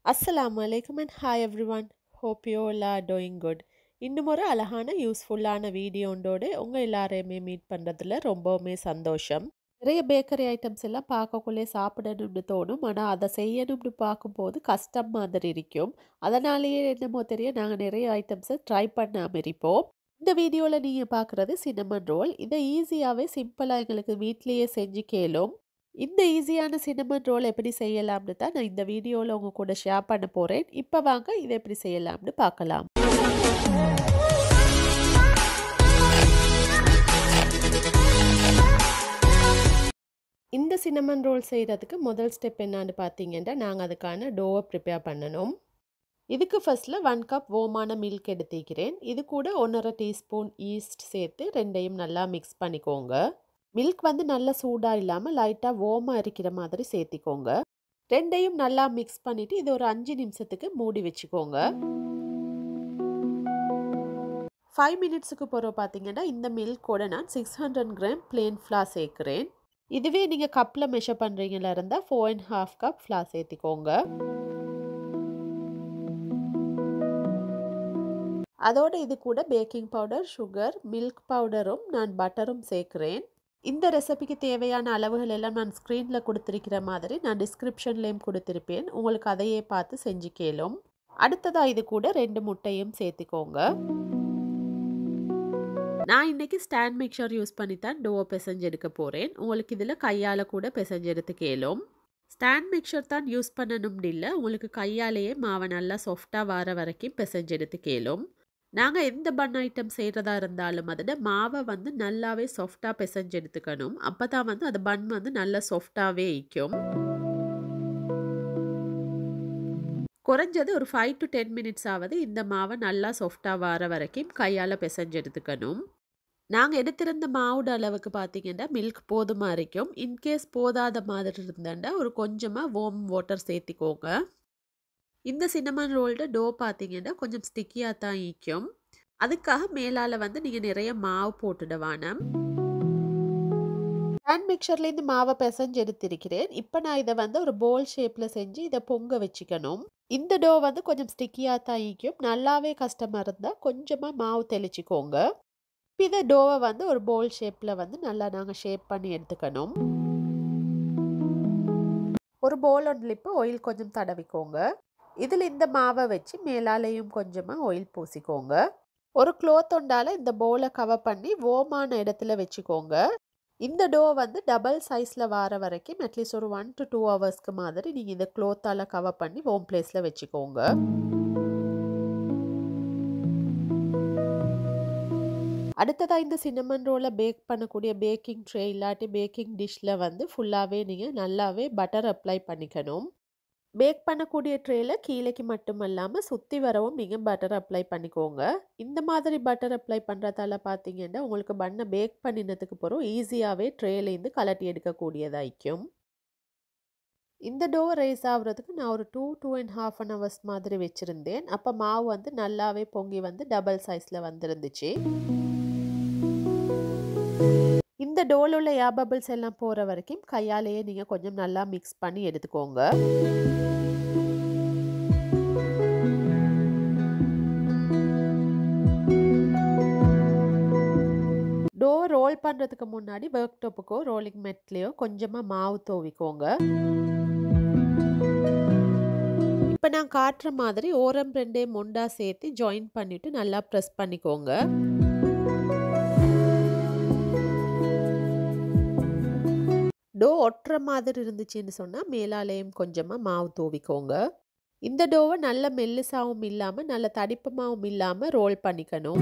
அஸ்ஸலாமு அலைக்கும் and hi everyone hope you are doing good இன்னும் ஒரு அழகான யூஸ்ஃபுல்லான வீடியோண்டோடு உங்கள் எல்லாரையுமே மீட் பண்ணுறதுல ரொம்பவுமே சந்தோஷம் நிறைய பேக்கரி ஐட்டம்ஸ் எல்லாம் பார்க்கக்குள்ளே சாப்பிடணும்னு தோணும் ஆனால் அதை செய்யணும்னு பார்க்கும்போது கஷ்டம் மாதிரி இருக்கும் அதனாலேயே என்னமோ தெரிய நாங்கள் நிறைய ஐட்டம்ஸை ட்ரை பண்ணாமல் இருப்போம் இந்த வீடியோவில் நீங்கள் பார்க்குறது சின்னமன் ரோல் இதை ஈஸியாகவே சிம்பிளாக எங்களுக்கு வீட்லேயே செஞ்சு கேளும் இந்த ஈஸியான சின்னமன் ரோல் எப்படி செய்யலாம்னு தான் நான் இந்த வீடியோவில் உங்கள் கூட ஷேர் பண்ண போகிறேன் இப்போ வாங்க இதை எப்படி செய்யலாம்னு பார்க்கலாம் இந்த சின்னமன் ரோல் செய்கிறதுக்கு முதல் ஸ்டெப் என்னான்னு பார்த்தீங்கன்னா நாங்கள் அதுக்கான டோவை ப்ரிப்பேர் பண்ணணும் இதுக்கு ஃபஸ்ட்டில் ஒன் கப் ஓமான மில்க் எடுத்துக்கிறேன் இது கூட ஒன்றரை டீஸ்பூன் ஈஸ்ட் சேர்த்து ரெண்டையும் நல்லா மிக்ஸ் பண்ணிக்கோங்க மில்க் வந்து நல்லா சூடாக இல்லாமல் லைட்டாக ஓமாக இருக்கிற மாதிரி சேர்த்திக்கோங்க ரெண்டையும் நல்லா மிக்ஸ் பண்ணிவிட்டு இது ஒரு அஞ்சு நிமிஷத்துக்கு மூடி வச்சுக்கோங்க ஃபைவ் மினிட்ஸுக்கு போகிற பார்த்தீங்கன்னா இந்த மில்கோட நான் six hundred gram plain flour சேர்க்குறேன் இதுவே நீங்கள் கப்பில் மெஷர் பண்ணுறீங்களா இருந்தால் four and half cup flour சேர்த்திக்கோங்க அதோட இது கூட பேக்கிங் பவுடர் சுகர் மில்க் பவுடரும் நான் பட்டரும் சேர்க்குறேன் இந்த ரெசிபிக்கு தேவையான அளவுகள் எல்லாம் நான் ஸ்க்ரீனில் கொடுத்துருக்கிற மாதிரி நான் டிஸ்கிரிப்ஷன்லேயும் கொடுத்துருப்பேன் உங்களுக்கு அதையே பார்த்து செஞ்சு கேளும் அடுத்ததாக இது கூட ரெண்டு முட்டையும் சேர்த்துக்கோங்க நான் இன்றைக்கி ஸ்டாண்ட் மிக்சர் யூஸ் பண்ணி தான் டோவை பிசைஞ்சு எடுக்க போகிறேன் உங்களுக்கு இதில் கையால் கூட பிசைஞ்சு எடுத்து கேளும் ஸ்டாண்ட் மிக்சர் தான் யூஸ் பண்ணணும்னு இல்லை உங்களுக்கு கையாலேயே மாவை நல்லா சாஃப்டாக வர வரைக்கும் பிசைஞ்சு எடுத்து கேளும் நாங்கள் எந்த பன் ஐட்டம் செய்கிறதா இருந்தாலும் அதில் மாவை வந்து நல்லாவே சாஃப்டாக பிசைஞ்சு எடுத்துக்கணும் அப்போ தான் வந்து அது பன் வந்து நல்லா சாஃப்டாகவே இக்கும் குறைஞ்சது ஒரு ஃபைவ் டு டென் மினிட்ஸ் ஆவது இந்த மாவை நல்லா சாஃப்டாக வர வரைக்கும் கையால் பிசைஞ்சு எடுத்துக்கணும் நாங்கள் எடுத்திருந்த மாவோட அளவுக்கு பார்த்தீங்கன்னா மில்க் போதுமா இருக்கும் இன்கேஸ் போதாத மாதிரி இருந்தாண்டா ஒரு கொஞ்சமாக வார்ம் வாட்டர் சேர்த்திக்கோங்க இந்த சின்னமன் ரோல்டு டோ பார்த்தீங்கன்னா கொஞ்சம் ஸ்டிக்கியாக தான் ஈக்கும் அதுக்காக மேலால் வந்து நீங்கள் நிறைய மாவு போட்டுடுவானம் ஹேண்ட் மிக்சர்லேருந்து மாவை பிசைஞ்சு எடுத்திருக்கிறேன் இப்போ நான் இதை வந்து ஒரு போல் ஷேப்பில் செஞ்சு இதை பொங்க வச்சுக்கணும் இந்த டோ வந்து கொஞ்சம் ஸ்டிக்கியாக தான் ஈக்கும் நல்லாவே கஷ்டமாக இருந்தால் கொஞ்சமாக மாவு தெளிச்சிக்கோங்க இப்போ இதை டோவை வந்து ஒரு போல் ஷேப்பில் வந்து நல்லா நாங்கள் ஷேப் பண்ணி எடுத்துக்கணும் ஒரு போல் ஒன்றில் இப்போ ஆயில் கொஞ்சம் தடவிக்கோங்க இதில் இந்த மாவை வச்சு மேலாலையும் கொஞ்சமாக ஆயில் பூசிக்கோங்க ஒரு க்ளோத் ஒண்டால் இந்த பவுலை கவர் பண்ணி ஓமான இடத்துல வச்சுக்கோங்க இந்த டோ வந்து டபுள் சைஸில் வர வரைக்கும் அட்லீஸ்ட் ஒரு ஒன் டு டூ ஹவர்ஸ்க்கு மாதிரி நீங்கள் இந்த க்ளோத்தால் கவர் பண்ணி ஹோம் பிளேஸில் வச்சுக்கோங்க அடுத்ததாக இந்த சின்னமன் ரோலை பேக் பண்ணக்கூடிய பேக்கிங் ட்ரே இல்லாட்டி பேக்கிங் டிஷ்ஷில் வந்து ஃபுல்லாகவே நீங்கள் நல்லாவே பட்டர் அப்ளை பண்ணிக்கணும் பேக் பண்ணக்கூடிய ட்ரேயில் கீழேக்கு மட்டும் இல்லாமல் சுற்றி வரவும் நீங்கள் பட்டர் அப்ளை பண்ணிக்கோங்க இந்த மாதிரி பட்டர் அப்ளை பண்ணுறதால பார்த்தீங்கன்னா உங்களுக்கு பண்ணை பேக் பண்ணினதுக்கு பிறகு ஈஸியாகவே ட்ரேலேருந்து கலட்டி எடுக்கக்கூடியதாயிக்கும் இந்த டோ ரைஸ் ஆகுறதுக்கு நான் ஒரு two two and half an hours மாதிரி வச்சுருந்தேன் அப்போ மாவு வந்து நல்லாவே பொங்கி வந்து டபுள் சைஸில் வந்துருந்துச்சு இந்த டோல் உள்ள ஏர் பபிள்ஸ் எல்லாம் போகிற வரைக்கும் கையாலேயே நீங்கள் கொஞ்சம் நல்லா மிக்ஸ் பண்ணி எடுத்துக்கோங்க டோ ரோல் பண்ணுறதுக்கு முன்னாடி ஒர்க் டாப்புக்கோ ரோலிங் மெட்லேயோ கொஞ்சமாக மாவு தோவிக்கோங்க இப்போ நான் காட்டுற மாதிரி ஓரம் ரெண்டே மொண்டா சேர்த்து ஜாயின் பண்ணிவிட்டு நல்லா ப்ரெஸ் பண்ணிக்கோங்க டோ ஒட்டுற மாதிரி இருந்துச்சுன்னு சொன்னால் மேலாலேயும் கொஞ்சமாக மாவு தூவிக்கோங்க இந்த டோவை நல்ல மெல்லுசாவும் இல்லாமல் நல்ல தடிப்பமாகவும் இல்லாமல் ரோல் பண்ணிக்கணும்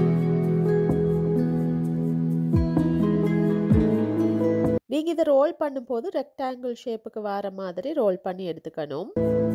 நீங்கள் இதை ரோல் பண்ணும்போது ரெக்டாங்கிள் ஷேப்புக்கு வர மாதிரி ரோல் பண்ணி எடுத்துக்கணும்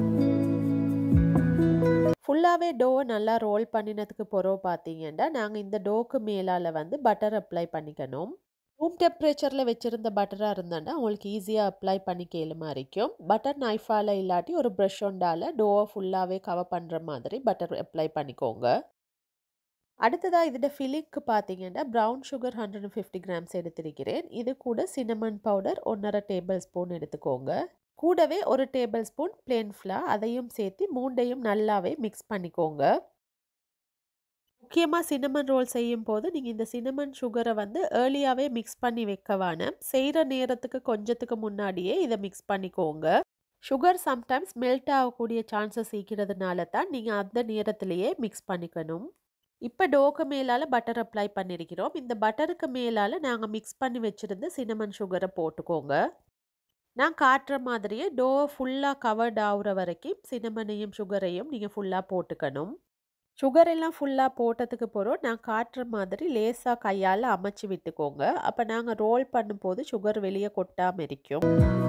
ஃபுல்லாகவே டோவை நல்லா ரோல் பண்ணினதுக்கு பிறகு பார்த்தீங்கன்னா நாங்கள் இந்த டோக்கு மேலால் வந்து பட்டர் அப்ளை பண்ணிக்கணும் ரூம் டெம்பரேச்சரில் வச்சுருந்த பட்டராக இருந்தாண்டா உங்களுக்கு ஈஸியாக அப்ளை பண்ணி கேளுமா இருக்கும் பட்டர் நைஃபால் இல்லாட்டி ஒரு ப்ரஷ் ஒண்டால் டோவை ஃபுல்லாகவே கவர் பண்ணுற மாதிரி பட்டர் அப்ளை பண்ணிக்கோங்க அடுத்ததாக இதோட ஃபில்லிங்க்கு பார்த்தீங்கன்னா brown sugar hundred fifty grams எடுத்திருக்கிறேன் இது கூட சின்னமன் பவுடர் ஒன்றரை டேபிள் ஸ்பூன் எடுத்துக்கோங்க கூடவே ஒரு டேபிள் ஸ்பூன் பிளேன் ஃப்ளா அதையும் சேர்த்து மூண்டையும் நல்லாவே மிக்ஸ் பண்ணிக்கோங்க முக்கியமாக சின்னமன் ரோல் செய்யும் போது நீங்கள் இந்த சின்னமன் சுகரை வந்து ஏர்லியாகவே மிக்ஸ் பண்ணி வைக்க வேணும் செய்கிற நேரத்துக்கு கொஞ்சத்துக்கு முன்னாடியே இதை மிக்ஸ் பண்ணிக்கோங்க சுகர் சம்டைம்ஸ் மெல்ட் ஆகக்கூடிய சான்சஸ் இருக்கிறதுனால தான் நீங்கள் அந்த நேரத்திலேயே மிக்ஸ் பண்ணிக்கணும் இப்போ டோக்கு மேலால் பட்டர் அப்ளை பண்ணியிருக்கிறோம் இந்த பட்டருக்கு மேலால் நாங்கள் மிக்ஸ் பண்ணி வச்சுருந்த சின்னமன் சுகரை போட்டுக்கோங்க நான் காட்டுற மாதிரியே டோ ஃபுல்லாக கவர்ட் ஆகுற வரைக்கும் சின்னமனையும் சுகரையும் நீங்கள் ஃபுல்லாக போட்டுக்கணும் சுகர் எல்லாம் ஃபுல்லாக போட்டதுக்கு போகிறோம் நான் காட்டுற மாதிரி லேசாக கையால் அமைச்சு விட்டுக்கோங்க அப்போ நாங்கள் ரோல் பண்ணும்போது சுகர் வெளியே கொட்டாமல் இருக்கும்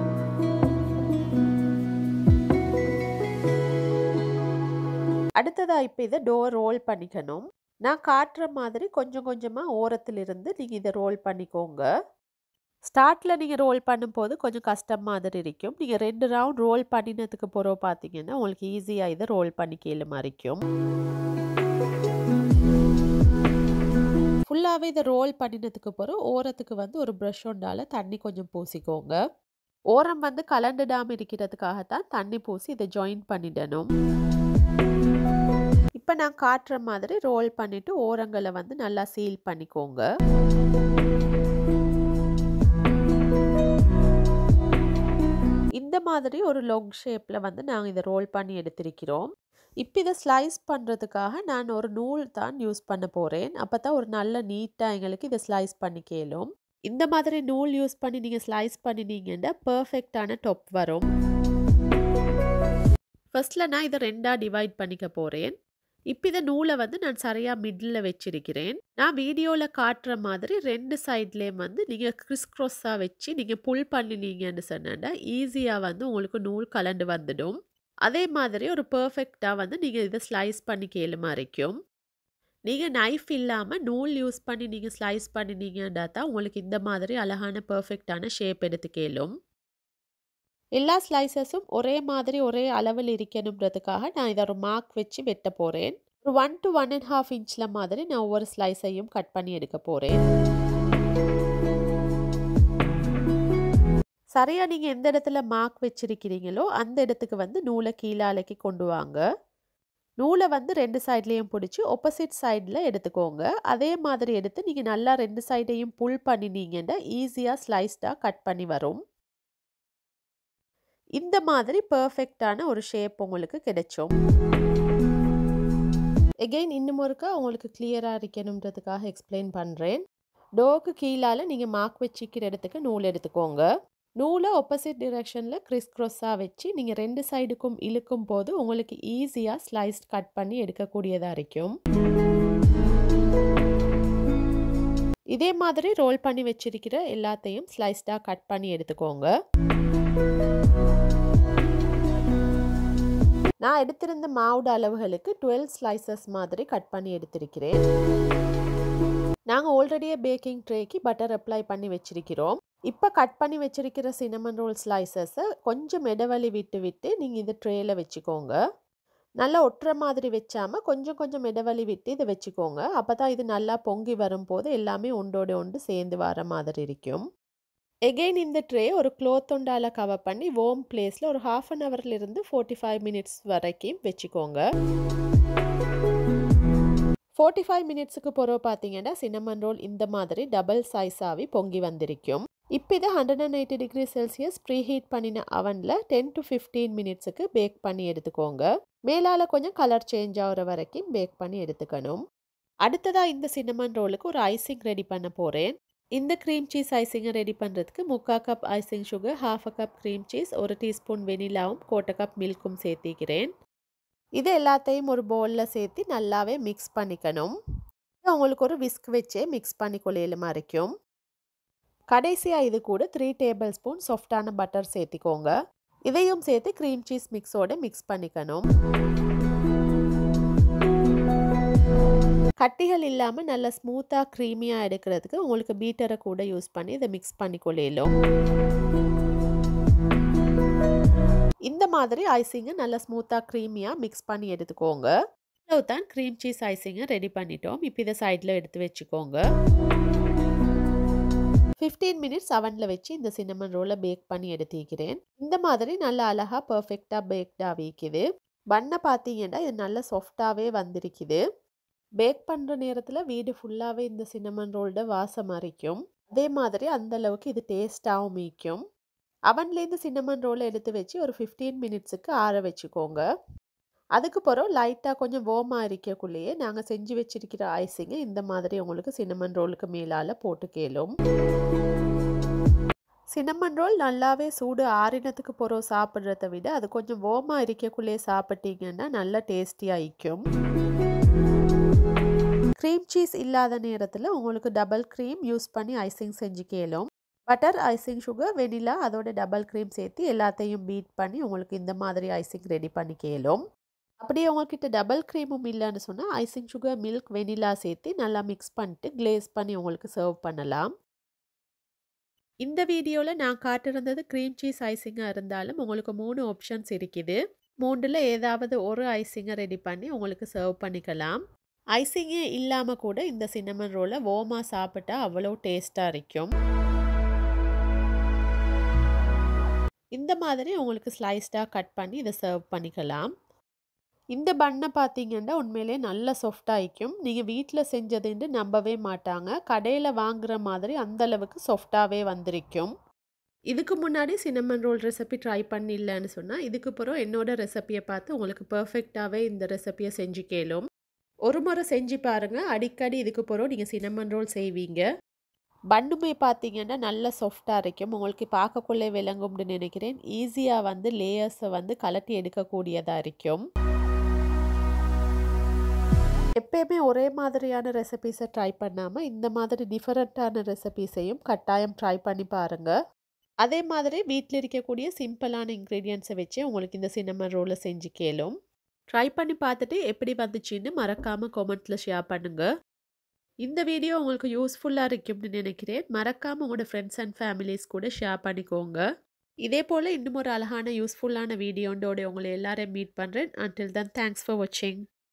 அடுத்ததாக இப்போ இதை டோ ரோல் பண்ணிக்கணும் நான் காட்டுற மாதிரி கொஞ்சம் கொஞ்சமாக ஓரத்திலிருந்து நீங்கள் இதை ரோல் பண்ணிக்கோங்க ஸ்டார்ட்டில் நீங்கள் ரோல் பண்ணும்போது கொஞ்சம் கஷ்டம் மாதிரி இருக்கும் நீங்கள் ரெண்டு ரவுண்ட் ரோல் பண்ணினதுக்கு பிறகு பார்த்தீங்கன்னா உங்களுக்கு ஈஸியாக இதை ரோல் பண்ணி கீழே மறிக்கும் ஃபுல்லாகவே இதை ரோல் பண்ணினதுக்கு பிறகு ஓரத்துக்கு வந்து ஒரு ப்ரஷ் ஒன்றால் தண்ணி கொஞ்சம் பூசிக்கோங்க ஓரம் வந்து கலண்டுடாமல் இருக்கிறதுக்காகத்தான் தண்ணி பூசி இதை ஜாயின் பண்ணிடணும் இப்போ நான் காட்டுற மாதிரி ரோல் பண்ணிவிட்டு ஓரங்களை வந்து நல்லா சீல் பண்ணிக்கோங்க இந்த மாதிரி ஒரு லொங் ஷேப்பில் வந்து நாங்கள் இதை ரோல் பண்ணி எடுத்திருக்கிறோம் இப்போ இதை ஸ்லைஸ் பண்ணுறதுக்காக நான் ஒரு நூல் தான் யூஸ் பண்ண போகிறேன் அப்போ தான் ஒரு நல்ல நீட்டாக எங்களுக்கு இதை ஸ்லைஸ் பண்ணி கேளும் இந்த மாதிரி நூல் யூஸ் பண்ணி நீங்கள் ஸ்லைஸ் பண்ணினீங்கன்னா பர்ஃபெக்டான டொப் வரும் ஃபர்ஸ்ட்டில் நான் இதை ரெண்டாக டிவைட் பண்ணிக்க போகிறேன் இப்போ இதை நூலை வந்து நான் சரியாக மிடில் வச்சிருக்கிறேன் நான் வீடியோவில் காட்டுற மாதிரி ரெண்டு சைட்லேயும் வந்து நீங்கள் கிறிஸ் க்ராஸாக வச்சு நீங்கள் புல் பண்ணினீங்கன்னு சொன்னா ஈஸியாக வந்து உங்களுக்கு நூல் கலண்டு வந்துடும் அதே மாதிரி ஒரு பர்ஃபெக்டாக வந்து நீங்கள் இதை ஸ்லைஸ் பண்ணி கேளு மறைக்கும் நீங்கள் நைஃப் இல்லாமல் நூல் யூஸ் பண்ணி நீங்கள் ஸ்லைஸ் பண்ணினீங்கன்னா தான் உங்களுக்கு இந்த மாதிரி அழகான பர்ஃபெக்டான ஷேப் எடுத்து கேளும் எல்லா ஸ்லைசஸும் ஒரே மாதிரி ஒரே அளவில் இருக்கணுன்றதுக்காக நான் இதை ஒரு மார்க் வச்சு வெட்ட போகிறேன் ஒரு one to one and half இன்ச்சில் மாதிரி நான் ஒவ்வொரு ஸ்லைஸையும் கட் பண்ணி எடுக்க போகிறேன் சரியாக நீங்கள் எந்த இடத்துல மார்க் வச்சிருக்கிறீங்களோ அந்த இடத்துக்கு வந்து நூலை கீழாலைக்கு கொண்டு வாங்க நூலை வந்து ரெண்டு சைட்லேயும் பிடிச்சி ஒப்போசிட் சைடில் எடுத்துக்கோங்க அதே மாதிரி எடுத்து நீங்கள் நல்லா ரெண்டு சைடையும் புல் பண்ணினீங்கன்னா ஈஸியாக ஸ்லைஸ்டாக கட் பண்ணி வரும் இந்த மாதிரி பர்ஃபெக்டான ஒரு ஷேப் உங்களுக்கு கிடைச்சோம் எகெயின் இன்னும் ஒருக்கா உங்களுக்கு கிளியராக இருக்கணுன்றதுக்காக எக்ஸ்பிளைன் பண்ணுறேன் டோக்கு கீழால் நீங்கள் மார்க் வச்சுக்கிற இடத்துக்கு நூல் எடுத்துக்கோங்க நூலை ஒப்போசிட் டிரெக்ஷனில் கிறிஸ் க்ராஸாக வச்சு நீங்கள் ரெண்டு சைடுக்கும் இழுக்கும் போது உங்களுக்கு ஈஸியாக ஸ்லைஸ் கட் பண்ணி எடுக்கக்கூடியதாக இருக்கும் இதே மாதிரி ரோல் பண்ணி வச்சிருக்கிற எல்லாத்தையும் ஸ்லைஸ்டாக கட் பண்ணி எடுத்துக்கோங்க நான் எடுத்திருந்த மாவுட அளவுகளுக்கு டுவெல் ஸ்லைசஸ் மாதிரி கட் பண்ணி எடுத்திருக்கிறேன் நாங்கள் ஆல்ரெடியே பேக்கிங் ட்ரேக்கு பட்டர் அப்ளை பண்ணி வச்சிருக்கிறோம் இப்போ கட் பண்ணி வச்சிருக்கிற சினமன் ரோல் ஸ்லைசஸை கொஞ்சம் இடைவெளி விட்டு விட்டு நீங்கள் இந்த ட்ரேயில் வச்சுக்கோங்க நல்லா ஒட்டுற மாதிரி வச்சாமல் கொஞ்சம் கொஞ்சம் இடைவெளி விட்டு இதை வச்சுக்கோங்க அப்போ தான் இது நல்லா பொங்கி வரும்போது எல்லாமே ஒன்றோட ஒன்று சேர்ந்து வர மாதிரி இருக்கும் எகெயின் இந்த ட்ரே ஒரு க்ளோத் ஒண்டால் கவர் பண்ணி வோம் பிளேஸில் ஒரு ஹாஃப் அன் ஹவர்லேருந்து ஃபோர்ட்டி ஃபைவ் மினிட்ஸ் வரைக்கும் வச்சுக்கோங்க ஃபோர்ட்டி ஃபைவ் மினிட்ஸுக்கு பிறகு பார்த்தீங்கன்னா சின்னமன் ரோல் இந்த மாதிரி டபுள் சைஸாகவே பொங்கி வந்திருக்கும் இப்போ இதை hundred and eighty degree Celsius preheat பண்ணின அவனில் டென் டு ஃபிஃப்டீன் மினிட்ஸுக்கு பேக் பண்ணி எடுத்துக்கோங்க மேலால் கொஞ்சம் கலர் சேஞ்ச் ஆகிற வரைக்கும் பேக் பண்ணி எடுத்துக்கணும் அடுத்ததாக இந்த சின்னமன் ரோலுக்கு ஒரு ஐசிங் ரெடி பண்ண போகிறேன் இந்த க்ரீம் சீஸ் ஐசிங்கை ரெடி பண்ணுறதுக்கு முக்கால் cup icing sugar half a cup cream cheese ஒரு டீஸ்பூன் வெனிலாவும் கோட்டை கப் மில்க்கும் சேர்த்திக்கிறேன் இது எல்லாத்தையும் ஒரு பவுலில் சேர்த்து நல்லாவே மிக்ஸ் பண்ணிக்கணும் உங்களுக்கு ஒரு விஸ்க் வச்சே மிக்ஸ் பண்ணி கொள்ளையிலுமா இருக்கும் கடைசியாக இது கூட த்ரீ டேபிள் ஸ்பூன் சாஃப்டான பட்டர் சேர்த்திக்கோங்க இதையும் சேர்த்து க்ரீம் சீஸ் மிக்ஸோட மிக்ஸ் பண்ணிக்கணும் கட்டிகள் இல்லாமல் நல்லா ஸ்மூத்தாக க்ரீமியாக எடுக்கிறதுக்கு உங்களுக்கு பீட்டரை கூட யூஸ் பண்ணி இதை மிக்ஸ் பண்ணி கொள்ளையிலும் இந்த மாதிரி ஐசிங்கை நல்லா ஸ்மூத்தாக க்ரீமியாக மிக்ஸ் பண்ணி எடுத்துக்கோங்க இவ்வளவு தான் க்ரீம் சீஸ் ஐசிங்கை ரெடி பண்ணிட்டோம் இப்போ இதை சைடில் எடுத்து வச்சுக்கோங்க ஃபிஃப்டீன் மினிட்ஸ் அவனில் வச்சு இந்த சின்னமன் ரோலை பேக் பண்ணி எடுத்திக்கிறேன் இந்த மாதிரி நல்லா அழகாக பர்ஃபெக்டாக பேக்டாக வைக்குது பண்ணை பார்த்தீங்கன்னா இது நல்ல சாஃப்டாகவே வந்திருக்குது பேக் பண்ணுற நேரத்தில் வீடு ஃபுல்லாகவே இந்த சின்னமன் ரோல்ட வாசம் அரைக்கும் அதே மாதிரி அந்த அளவுக்கு இது டேஸ்ட்டாகவும் மீக்கும் அவன்லேருந்து சின்னமன் ரோலை எடுத்து வச்சு ஒரு ஃபிஃப்டீன் மினிட்ஸுக்கு ஆற வச்சுக்கோங்க அதுக்கு பிறகு லைட்டாக கொஞ்சம் ஓமாக இருக்கக்குள்ளேயே நாங்கள் செஞ்சு வச்சிருக்கிற ஐசிங்க இந்த மாதிரி உங்களுக்கு சின்னமன் ரோலுக்கு மேலால் போட்டு கேளும் சின்னமன் ரோல் நல்லாவே சூடு ஆறினத்துக்கு பிறகு சாப்பிட்றத விட அது கொஞ்சம் ஓமாக இருக்கக்குள்ளேயே சாப்பிட்டீங்கன்னா நல்லா டேஸ்டியாக இருக்கும் க்ரீம் சீஸ் இல்லாத நேரத்தில் உங்களுக்கு டபுள் க்ரீம் யூஸ் பண்ணி ஐசிங் செஞ்சு கேளும் பட்டர் ஐசிங் சுகர் வெனிலா அதோட டபுள் க்ரீம் சேர்த்து எல்லாத்தையும் பீட் பண்ணி உங்களுக்கு இந்த மாதிரி ஐசிங் ரெடி பண்ணி கேளும் அப்படியே உங்கள்கிட்ட டபுள் க்ரீமும் இல்லைன்னு சொன்னால் ஐசிங் சுகர் மில்க் வெனிலா சேர்த்து நல்லா மிக்ஸ் பண்ணிட்டு கிளேஸ் பண்ணி உங்களுக்கு சர்வ் பண்ணலாம் இந்த வீடியோவில் நான் காட்டிருந்தது க்ரீம் சீஸ் ஐசிங்காக இருந்தாலும் உங்களுக்கு மூணு ஆப்ஷன்ஸ் இருக்குது மூன்றில் ஏதாவது ஒரு ஐசிங்கை ரெடி பண்ணி உங்களுக்கு சர்வ் பண்ணிக்கலாம் ஐசிங்கே இல்லாமல் கூட இந்த சின்னமன் ரோலை ஓமா சாப்பிட்டா அவ்வளோ டேஸ்ட்டாக இருக்கும் இந்த மாதிரி உங்களுக்கு ஸ்லைஸ்டாக கட் பண்ணி இதை சர்வ் பண்ணிக்கலாம் இந்த பண்ணை பார்த்தீங்கன்னா உண்மையிலே நல்ல சாஃப்டாக இருக்கும் நீங்கள் வீட்டில் செஞ்சதுன்னு நம்பவே மாட்டாங்க கடையில் வாங்குகிற மாதிரி அந்த அளவுக்கு சாஃப்டாகவே வந்திருக்கும் இதுக்கு முன்னாடி சின்னமன் ரோல் ரெசிபி ட்ரை பண்ணிடலன்னு சொன்னால் இதுக்கு பிறகு என்னோட ரெசிபியை பார்த்து உங்களுக்கு பர்ஃபெக்டாகவே இந்த ரெசிபியை செஞ்சு கேளும் ஒரு முறை செஞ்சு பாருங்கள் அடிக்கடி இதுக்கு பிறகு நீங்கள் சின்னமன் ரோல் செய்வீங்க பண்ணுமே பார்த்தீங்கன்னா நல்ல சாஃப்டாக இருக்கும் உங்களுக்கு பார்க்கக்குள்ளே விளங்கும்னு நினைக்கிறேன் ஈஸியாக வந்து லேயர்ஸை வந்து கலட்டி எடுக்கக்கூடியதாக இருக்கும் எப்பயுமே ஒரே மாதிரியான ரெசிபீஸை ட்ரை பண்ணாமல் இந்த மாதிரி டிஃப்ரெண்ட்டான ரெசிபீஸையும் கட்டாயம் ட்ரை பண்ணி பாருங்கள் அதே மாதிரி வீட்டில் இருக்கக்கூடிய சிம்பிளான இன்க்ரீடியன்ஸை வச்சு உங்களுக்கு இந்த சின்னமன் ரோலை செஞ்சு கேளும் ட்ரை பண்ணி பார்த்துட்டு எப்படி வந்துச்சுன்னு மறக்காமல் கொமெண்ட்டில் ஷேர் பண்ணுங்கள் இந்த வீடியோ உங்களுக்கு யூஸ்ஃபுல்லாக இருக்கும்னு நினைக்கிறேன் மறக்காமல் உங்களோட ஃப்ரெண்ட்ஸ் அண்ட் ஃபேமிலிஸ் கூட ஷேர் பண்ணிக்கோங்க இதே போல் இன்னும் ஒரு அழகான யூஸ்ஃபுல்லான வீடியோண்டோட உங்களை எல்லாரையும் மீட் பண்ணுறேன் அன்டில் தன் தேங்க்ஸ் ஃபார் வாட்சிங்